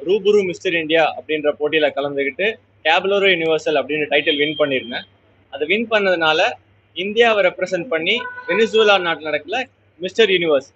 ரூபுரு mister India அப்படின்ற போட்டியில கலந்துக்கிட்டு டேப்லோரோ யூனிவர்சல் அப்படின்னு டைட்டில் வின் பண்ணியிருந்தேன் அதை வின் பண்ணதுனால இந்தியாவை ரெப்ரசன்ட் பண்ணி வெனிசுலா நாட்டில் நடக்கல மிஸ்டர் யூனிவர்ஸ்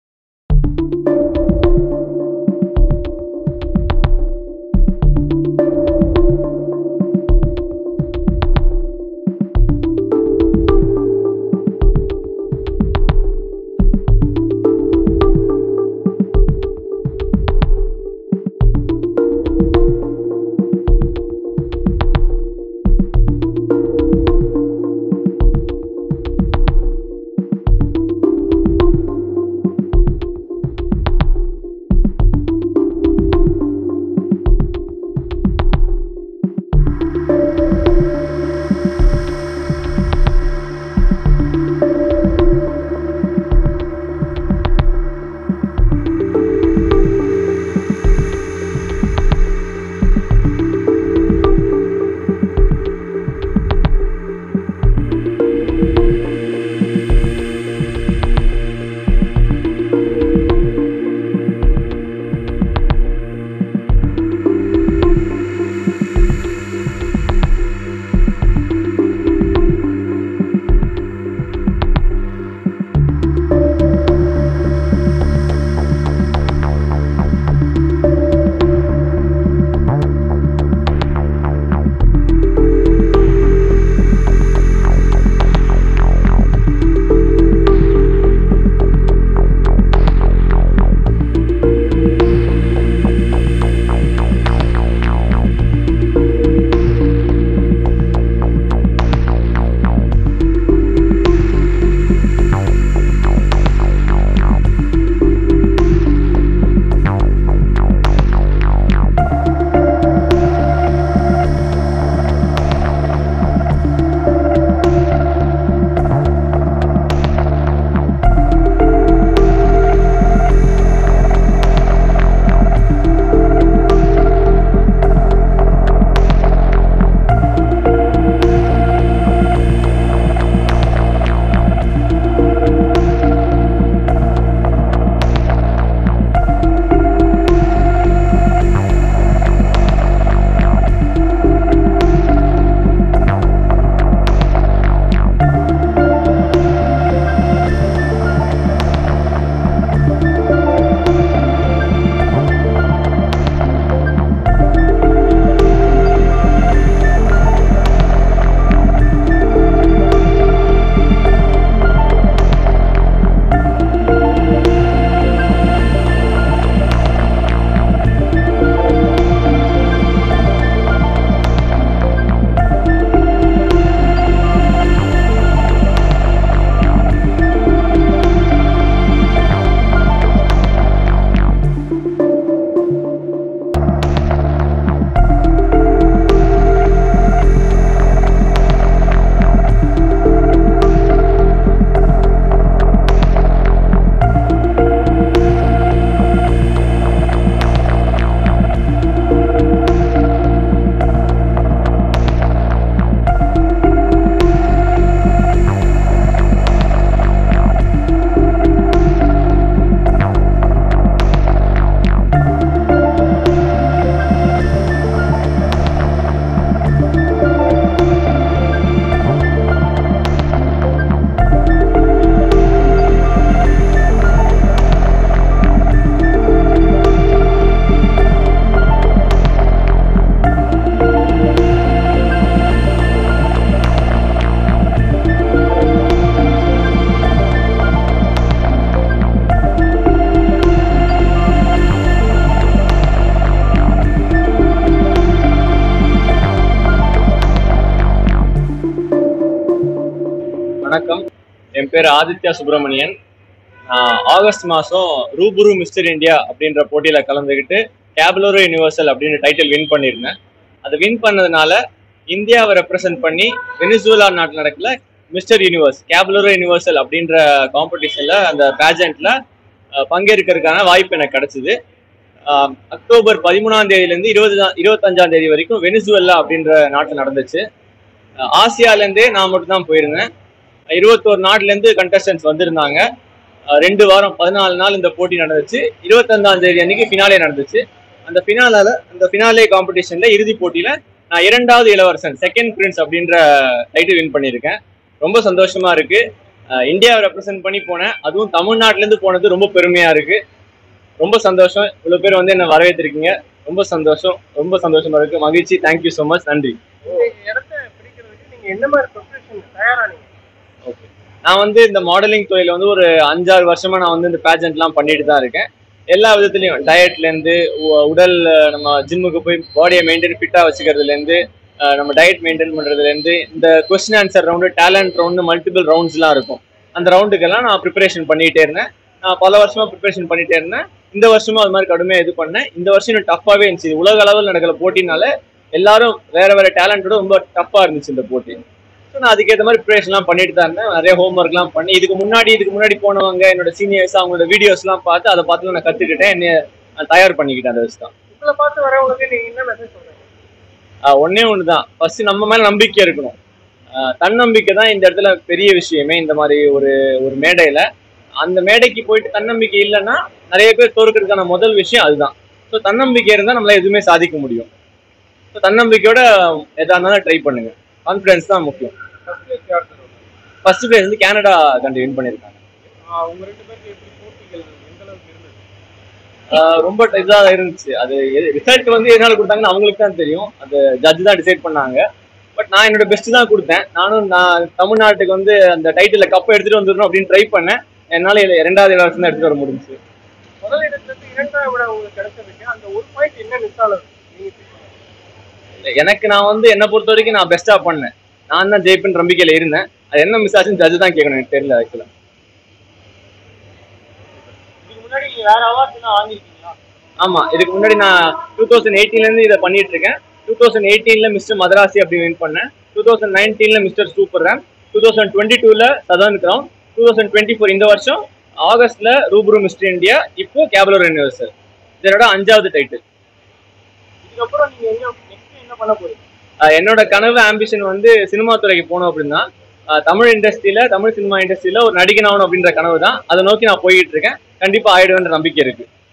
வணக்கம் என் பேர் ஆதித்யா சுப்பிரமணியன் நான் ஆகஸ்ட் மாதம் ரூபுரு மிஸ்டர் இந்தியா அப்படின்ற போட்டியில் கலந்துக்கிட்டு டேப்லோரோ யூனிவர்சல் அப்படின்னு டைட்டில் வின் பண்ணியிருந்தேன் அதை வின் பண்ணதுனால இந்தியாவை ரெப்ரசன்ட் பண்ணி வெனிசுலா நாட்டில் நடக்கல மிஸ்டர் யூனிவர்ஸ் கேப்லோரோ யூனிவர்சல் அப்படின்ற காம்படிஷனில் அந்த பேஜண்ட்டில் பங்கேற்கிறதுக்கான வாய்ப்பு எனக்கு கிடைச்சிது ஆஹ் அக்டோபர் பதிமூணாம் தேதியிலேருந்து இருபது இருபத்தஞ்சாம் தேதி வரைக்கும் வெனிசுவல்லா அப்படின்ற நாட்டில் நடந்துச்சு ஆஹ் ஆசியாலேருந்தே நான் மட்டும்தான் போயிருந்தேன் இருபத்தோரு நாட்டிலேருந்து கண்டஸ்டன்ஸ் வந்திருந்தாங்க ஆஹ் ரெண்டு வாரம் பதினாலு நாள் இந்த போட்டி நடந்துச்சு இருபத்தஞ்சாம் தேதி அன்னைக்கு ஃபினாலே நடந்துச்சு அந்த ஃபினாலால அந்த ஃபினாலே காம்படிஷன்ல இறுதி போட்டியில நான் இரண்டாவது இளவரசன் செகண்ட் பிரின்ஸ் அப்படின்ற டைட்டில் வின் பண்ணியிருக்கேன் ரொம்ப சந்தோஷமா இருக்கு அஹ் இந்தியாவை ரெப்ரசென்ட் பண்ணி போனேன் அதுவும் தமிழ்நாட்டுல இருந்து போனது ரொம்ப பெருமையா இருக்கு ரொம்ப சந்தோஷம் இவ்வளவு பேர் வந்து என்ன வரவேற்றிருக்கீங்க ரொம்ப சந்தோஷம் ரொம்ப சந்தோஷமா இருக்கு மகிழ்ச்சி தேங்க்யூ ஸோ மச் நன்றி இந்த இடத்த பிடிக்கிறதுக்கு நீங்க என்ன மாதிரி ப்ரிப்பரேஷன் தயாரானீங்க ஓகே நான் வந்து இந்த மாடலிங் துறையில வந்து ஒரு அஞ்சாறு வருஷமா நான் வந்து இந்த பேஜென்ட்லாம் பண்ணிட்டு தான் இருக்கேன் எல்லா விதத்துலயும் டயட்ல இருந்து உ- உடல் அஹ், நம்ம ஜிம்முக்கு போய் பாடியை மெயின்டைன் ஃபிட்டா வச்சுக்கிறதுல இருந்து அஹ், நம்ம டயட் மெயின்டைன் பண்றதுல இருந்து இந்த question answer round talent round multiple ரவுண்ட்ஸ்லாம் இருக்கும் அந்த ரவுண்டுக்கெல்லாம் நான் ப்ரிப்பரேஷன் பண்ணிட்டே இருந்தேன் நான் பல வருஷமா ப்ரிப்பரேஷன் பண்ணிட்டே இருந்தேன் இந்த வருஷமும் அது மாதிரி கடுமையாக இது பண்ணேன் இந்த வருஷம் இன்னும் டஃப்பாகவே இருந்துச்சு இது உலக அளவில் நடக்கிற போட்டினால எல்லாரும் வேற வேற டேலண்டோட ரொம்ப டஃப்பாக இருந்துச்சு இந்த போட்டி ஸோ நான் அதுக்கேற்ற மாதிரி ப்ரிப்பரேஷன்லாம் பண்ணிட்டு தான் இருந்தேன் நிறைய ஹோம்ஒர்க்லாம் பண்ணி இதுக்கு முன்னாடி இதுக்கு முன்னாடி போனவங்க என்னோட சீனியர்ஸ் அவங்களோட வீடியோஸ்லாம் பார்த்து அதை பார்த்து நான் கற்றுக்கிட்டேன் என்ன நான் தயார் பண்ணிக்கிட்டேன் அதை வச்சு தான் உங்களை பார்த்து வரவங்களுக்கு நீங்க என்ன மெசேஜ் சொல்றீங்க ஆஹ் ஒண்ணே ஒன்று தான் ஃபர்ஸ்ட் நம்ம மேல நம்பிக்கை இருக்கணும் ஆஹ் தன்னம்பிக்கை தான் இந்த இடத்துல பெரிய விஷயமே இந்த மாதிரி ஒரு ஒரு மேடையில அந்த மேடைக்கு போயிட்டு தன்னம்பிக்கை இல்லைன்னா நிறைய பேர் தோற்கிறதுக்கான முதல் விஷயம் அதுதான் ஸோ தன்னம்பிக்கை இருந்தால் நம்மளால எதுவுமே சாதிக்க முடியும் ஸோ தன்னம்பிக்கையோட எதா இருந்தாலும் ட்ரை பண்ணுங்க கான்ஃபிடன்ஸ் தான் முக்கியம் ஃபர்ஸ்ட் பிளேஸ் யார் தருவாங்க ஃபர்ஸ்ட் பிளேஸ் வந்து கனடா கண்ட்ரி வின் பண்ணியிருக்காங்க உங்க ரெண்டு பேருக்கு எப்படி போட்டிகள் எந்த அளவுக்கு இருந்தது ஆஹ் ரொம்ப இதாக இருந்துச்சு அது ரிசல்ட் வந்து எதனால கொடுத்தாங்கன்னு அவங்களுக்கு தான் தெரியும் அது ஜட்ஜ் தான் டிசைட் பண்ணாங்க பட் நான் என்னோட பெஸ்ட் தான் கொடுத்தேன் நானும் நான் தமிழ்நாட்டுக்கு வந்து அந்த டைட்டில் கப்பை எடுத்துட்டு வந்துடணும் அப்படின்னு ட்ரை பண்ணேன் என்னால் இது ரெண்டாவது இலவசம் தான் எடுத்துட்டு வர முடிஞ்சுச்சு முதல் இடத்துக்கு இரண்டாவது விட உங்களுக்கு கிடைச்சதுக்கு அந்த ஒரு பாயிண்ட் என்ன மிஸ் ஆனது நீங்க feel பண்ணுங்க. எனக்கு நான் வந்து என்னை பொறுத்த வரைக்கும் நான் பெஸ்ட்டாக பண்ணேன் நான் தான் ஜெயிப்புன்னு நம்பிக்கையில் இருந்தேன் அது என்ன மிஸ் ஆச்சுன்னு ஜட்ஜ் தான் கேட்கணும் எனக்கு தெரியல ஆக்சுவலாக இதுக்கு முன்னாடி நீங்க வேற அவார்ட்ஸ் எல்லாம் வாங்கிருக்கீங்களா ஆமா இதுக்கு முன்னாடி நான் டூ தௌசண்ட் எயிட்டீன்லேருந்து இதை பண்ணிட்டு இருக்கேன் டூ தௌசண்ட் எயிட்டீனில் மிஸ்டர் மதராசி அப்படி வின் பண்ணேன் டூ தௌசண்ட் நைன்டீனில் மிஸ்டர் சூப்பர் ரேம் டூ தௌசண்ட் டுவெண்ட்டி டூவில் southern crown two thousand twenty four இந்த வருஷம் ஆகஸ்ட்ல ரூபுரு மிஸ்டர் இந்தியா இப்போ கேபலர் யூனிவர்சல் இதனோட அஞ்சாவது டைட்டில் இதுக்கப்புறம் நீங்க எங்க நெக்ஸ்ட் என்ன பண்ண போறீங்க என்னோட கனவு ஆம்பிஷன் வந்து சினிமா துறைக்கு போகணும் அப்படின்னா ஆஹ் தமிழ் இண்டஸ்ட்ரியில தமிழ் சினிமா இண்டஸ்ட்ரியில ஒரு நடிகன் ஆகணும் அப்படின்ற கனவு தான் அதை நோக்கி நான் போயிட்டு இருக்கேன் கண்டிப்பா ஆயிடுவேன்ற நம்பிக்கை இருக்கு